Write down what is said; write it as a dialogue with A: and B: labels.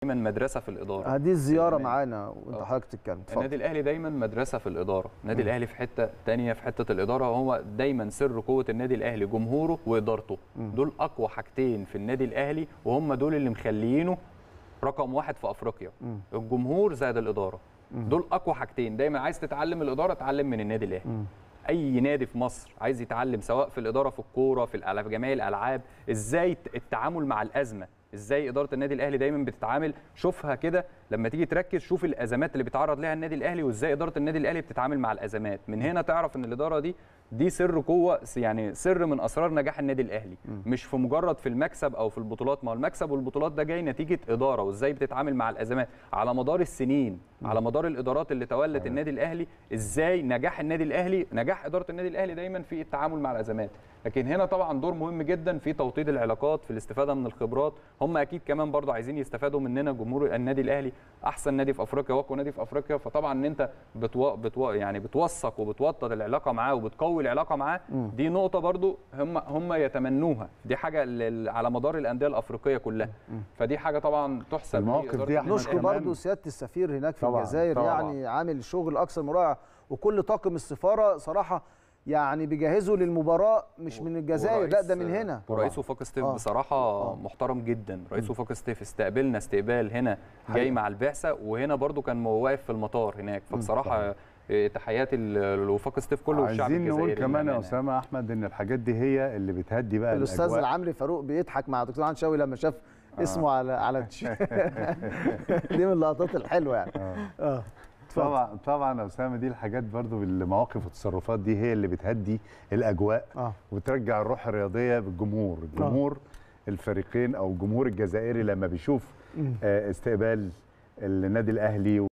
A: دايما مدرسه في الاداره
B: هذه الزياره
A: الأمان.
B: معانا وانت
A: آه.
B: حضرتك تتكلم اتفضل.
A: النادي الاهلي دايما مدرسه في الاداره النادي الاهلي في حته تانية في حته الاداره هو دايما سر قوه النادي الاهلي جمهوره وادارته دول اقوى حاجتين في النادي الاهلي وهم دول اللي مخليينه رقم واحد في افريقيا الجمهور زائد الاداره دول اقوى حاجتين دايما عايز تتعلم الاداره اتعلم من النادي الاهلي اي نادي في مصر عايز يتعلم سواء في الاداره في الكوره في الألعاب- في جميع الالعاب ازاي التعامل مع الازمه ازاي اداره النادي الاهلي دايما بتتعامل شوفها كده لما تيجي تركز شوف الازمات اللي بيتعرض لها النادي الاهلي وازاي اداره النادي الاهلي بتتعامل مع الازمات من هنا تعرف ان الاداره دي دي سر قوه يعني سر من اسرار نجاح النادي الاهلي مش في مجرد في المكسب او في البطولات ما هو المكسب والبطولات ده جاي نتيجه اداره وازاي بتتعامل مع الازمات على مدار السنين على مدار الادارات اللي تولت النادي الاهلي ازاي نجاح النادي الاهلي نجاح اداره النادي الاهلي دايما في التعامل مع الازمات لكن هنا طبعا دور مهم جدا في توطيد العلاقات في الاستفاده من الخبرات هم اكيد كمان برضه عايزين يستفادوا مننا جمهور النادي الاهلي احسن نادي في افريقيا واقوى نادي في افريقيا فطبعا ان انت بتو... بتو... يعني بتوثق وبتوطد العلاقه معاه وبتقوي العلاقه معاه دي نقطه برضه هم هم يتمنوها دي حاجه لل... على مدار الانديه الافريقيه كلها فدي حاجه طبعا تحسب
C: المواقف
A: لإدارة
C: دي احنا
A: النادي
B: نشكر
A: الأهلي.
B: برضو سياده السفير هناك في
C: طبعاً،
B: الجزائر
C: طبعاً.
B: يعني عامل شغل اكثر من رائع وكل طاقم السفاره صراحه يعني بيجهزوا للمباراه مش من الجزائر لا ده من
A: ورئيس-
B: هنا
A: ورئيس وفاق ستيف
B: آه.
A: بصراحه محترم جدا رئيس وفاق ستيف استقبلنا استقبال هنا جاي مع البعثه وهنا برضو كان واقف في المطار هناك فبصراحه آه، تحياتي ل- لوفاق ستيف كله والشعب
C: عايزين
A: الجزائري
C: نقول كمان يا
A: للأمانة.
C: اسامه احمد ان الحاجات دي هي اللي بتهدي بقى
B: الاستاذ
C: الأجواء.
B: العمري فاروق بيضحك مع دكتور عن شوقي لما شاف اسمه على على التيش- دي من اللقطات الحلوه يعني اه اتفضل.
C: طبعا طبعا يا اسامه دي الحاجات برضو بالمواقف والتصرفات دي هي اللي بتهدي الاجواء
B: اه
C: وترجع الروح الرياضيه بالجمهور الجمهور الفريقين او الجمهور الجزائري لما بيشوف آه، استقبال النادي الاهلي